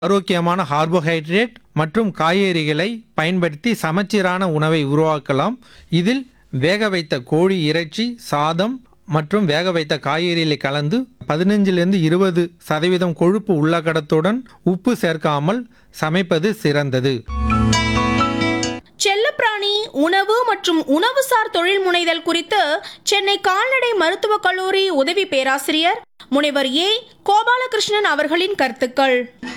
ஆரோக்கியமான கார்போஹைட்ரேட் மற்றும் காய்கறிகளை பயன்படுத்தி சமச்சீரான உணவை உருவாக்கலாம் இதில் வேக வைத்த கோழி இறைச்சி சாதம் மற்றும் வேக வைத்த காய்கறிகளை கலந்து பதினஞ்சிலிருந்து இருபது சதவீதம் கொழுப்பு உள்ளகடத்துடன் உப்பு சேர்க்காமல் சமைப்பது சிறந்தது செல்லப்பிராணி உணவு மற்றும் உணவுசார் தொழில் முனைதல் குறித்து சென்னை கால்நடை மருத்துவக் கல்லூரி உதவி பேராசிரியர் முனைவர் ஏ கோபாலகிருஷ்ணன் அவர்களின் கருத்துக்கள்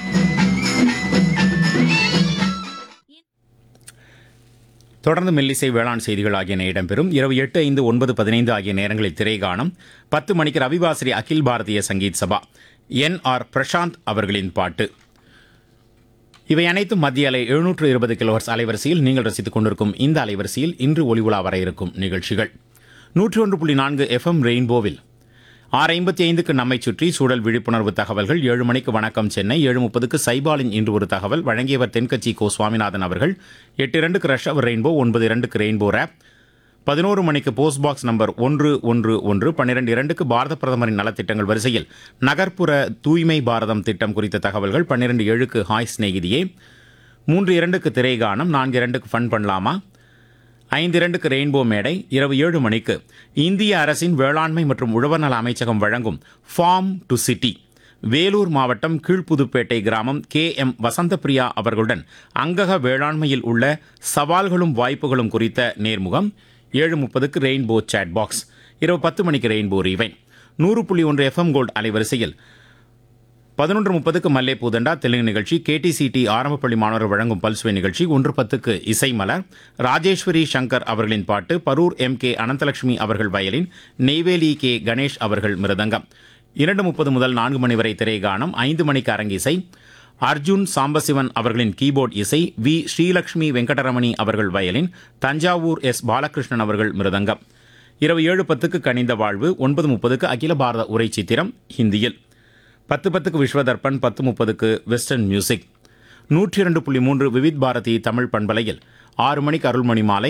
தொடர்ந்து மெல்லிசை வேளாண் செய்திகள் ஆகியன இடம்பெறும் இரவு எட்டு ஐந்து ஒன்பது பதினைந்து ஆகிய நேரங்களில் திரைகாணும் பத்து மணிக்கு ரவிவாசரி அகில் பாரதிய சங்கீத் சபா என் ஆர் பிரசாந்த் அவர்களின் பாட்டு இவை அனைத்தும் மத்திய அலை எழுநூற்று இருபது கிலோஹர்ஸ் அலைவரிசையில் நீங்கள் ரசித்துக் கொண்டிருக்கும் இந்த அலைவரிசையில் இன்று ஒளிவுலா வர இருக்கும் நிகழ்ச்சிகள் நூற்றி ஒன்று புள்ளி நான்கு எஃப்எம் ரெயின்போவில் ஆறு ஐம்பத்தி ஐந்துக்கு நம்மை சுற்றி சூழல் விழிப்புணர்வு தகவல்கள் ஏழு மணிக்கு வணக்கம் சென்னை ஏழு முப்பதுக்கு சைபாலின் இன்று ஒரு தகவல் வழங்கியவர் தென்கட்சி கோ சுவாமிநாதன் அவர்கள் எட்டு இரண்டுக்கு ரஷ் அவர் ரெயின்போ ஒன்பது இரண்டுக்கு ரெயின்போ ரேப் பதினோரு மணிக்கு போஸ்ட் பாக்ஸ் நம்பர் ஒன்று ஒன்று ஒன்று பன்னிரண்டு இரண்டுக்கு பாரத பிரதமரின் நலத்திட்டங்கள் வரிசையில் நகர்ப்புற தூய்மை பாரதம் திட்டம் குறித்த தகவல்கள் பன்னிரண்டு ஏழுக்கு ஹாய் ஸ்நேகிதியே மூன்று இரண்டுக்கு திரைகானம் நான்கு இரண்டுக்கு ஃபன் பண்ணலாமா ஐந்து இரண்டுக்கு ரெயின்போ மேடை இரவு ஏழு மணிக்கு இந்திய அரசின் வேளாண்மை மற்றும் உழவர் நல அமைச்சகம் வழங்கும் ஃபார்ம் டு சிட்டி வேலூர் மாவட்டம் கீழ்ப்புதுப்பேட்டை கிராமம் கே எம் வசந்தபிரியா அவர்களுடன் அங்கக வேளாண்மையில் உள்ள சவால்களும் வாய்ப்புகளும் குறித்த நேர்முகம் ஏழு முப்பதுக்கு ரெயின்போ சேட் பாக்ஸ் இரவு பத்து மணிக்கு ரெயின்போ ரீவைன் நூறு புள்ளி ஒன்று எஃப்எம் கோல்ட் அலைவரிசையில் பதினொன்று முப்பதுக்கு மல்லே பூதண்டா தெலுங்கு நிகழ்ச்சி கேடிசிடி ஆரம்ப பள்ளி மாணவர் வழங்கும் பல்சுவை நிகழ்ச்சி ஒன்று பத்துக்கு இசைமலர் ராஜேஸ்வரி சங்கர் அவர்களின் பாட்டு பரூர் எம் கே அனந்தலட்சுமி அவர்கள் வயலின் நெய்வேலி கே கணேஷ் அவர்கள் மிருதங்கம் இரண்டு முப்பது முதல் நான்கு மணி வரை திரைகானம் ஐந்து மணிக்கு அரங்கிசை அர்ஜுன் சாம்பசிவன் அவர்களின் கீபோர்ட் இசை வி ஸ்ரீலக்ஷ்மி வெங்கடரமணி அவர்கள் வயலின் தஞ்சாவூர் எஸ் பாலகிருஷ்ணன் அவர்கள் மிருதங்கம் இரவு ஏழு பத்துக்கு கனிந்த வாழ்வு ஒன்பது முப்பதுக்கு அகில பாரத உரை சித்திரம் ஹிந்தியில் பத்து பத்துக்கு விஸ்வதர்ப்பன் பத்து முப்பதுக்கு வெஸ்டர்ன் மியூசிக் நூற்றி இரண்டு புள்ளி மூன்று விவித் பாரதி தமிழ் பண்பலையில் ஆறு மணிக்கு அருள்மணி மாலை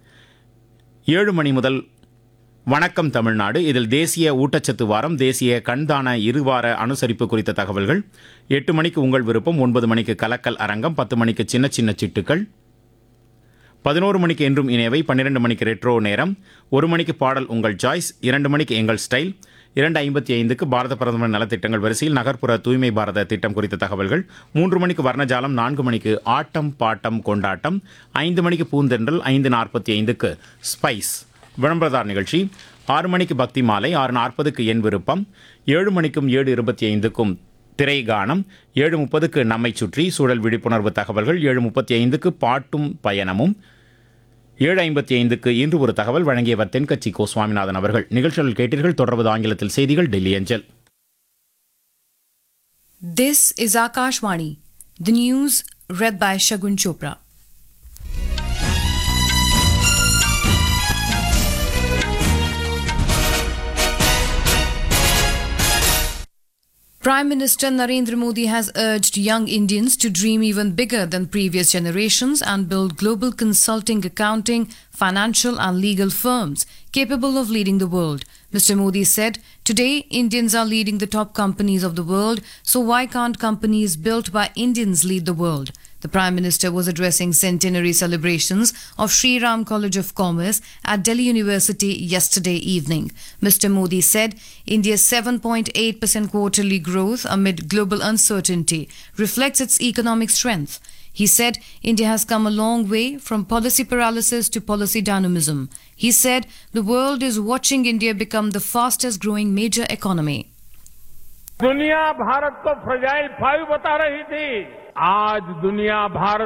ஏழு மணி முதல் வணக்கம் தமிழ்நாடு இதில் தேசிய ஊட்டச்சத்து வாரம் தேசிய கண்தான இருவார அனுசரிப்பு குறித்த தகவல்கள் எட்டு மணிக்கு உங்கள் விருப்பம் ஒன்பது மணிக்கு கலக்கல் அரங்கம் பத்து மணிக்கு சின்ன சின்ன சிட்டுக்கள் பதினோரு மணிக்கு என்றும் இணையவை பன்னிரண்டு மணிக்கு ரெட்ரோ நேரம் ஒரு மணிக்கு பாடல் உங்கள் சாய்ஸ் இரண்டு மணிக்கு எங்கள் ஸ்டைல் இரண்டு ஐம்பத்தி ஐந்துக்கு பாரத பிரதமர் நலத்திட்டங்கள் வரிசையில் நகர்ப்புற தூய்மை பாரத திட்டம் குறித்த தகவல்கள் மூன்று மணிக்கு வர்ணஜாலம் நான்கு மணிக்கு ஆட்டம் பாட்டம் கொண்டாட்டம் ஐந்து மணிக்கு பூந்தென்றல் ஐந்து நாற்பத்தி ஐந்துக்கு ஸ்பைஸ் விளம்பரதார் நிகழ்ச்சி ஆறு மணிக்கு பக்தி மாலை ஆறு நாற்பதுக்கு என் விருப்பம் ஏழு மணிக்கும் ஏழு இருபத்தி ஐந்துக்கும் திரை கானம் ஏழு முப்பதுக்கு நம்மை சுற்றி சூழல் விழிப்புணர்வு தகவல்கள் ஏழு முப்பத்தி ஐந்துக்கு பாட்டும் பயணமும் ஏழு ஐம்பத்தி ஐந்துக்கு இன்று ஒரு தகவல் வழங்கியவர் தென்கட்சி கோ சுவாமிநாதன் அவர்கள் நிகழ்ச்சிகள் கேட்டீர்கள் தொடர்வது ஆங்கிலத்தில் செய்திகள் டெல்லி அஞ்சல் This is Akashvani. The news read by Shagun Chopra. Prime Minister Narendra Modi has urged young Indians to dream even bigger than previous generations and build global consulting, accounting, financial, and legal firms capable of leading the world. Mr. Modi said, Today, Indians are leading the top companies of the world, so why can't companies built by Indians lead the world? The Prime Minister was addressing centenary celebrations of Sri Ram College of Commerce at Delhi University yesterday evening. Mr. Modi said India's 7.8% quarterly growth amid global uncertainty reflects its economic strength. He said India has come a long way from policy paralysis to policy dynamism. He said the world is watching India become the fastest growing major economy. दुनिया भारत को fragile five बता रही थी आज दुनिया भारत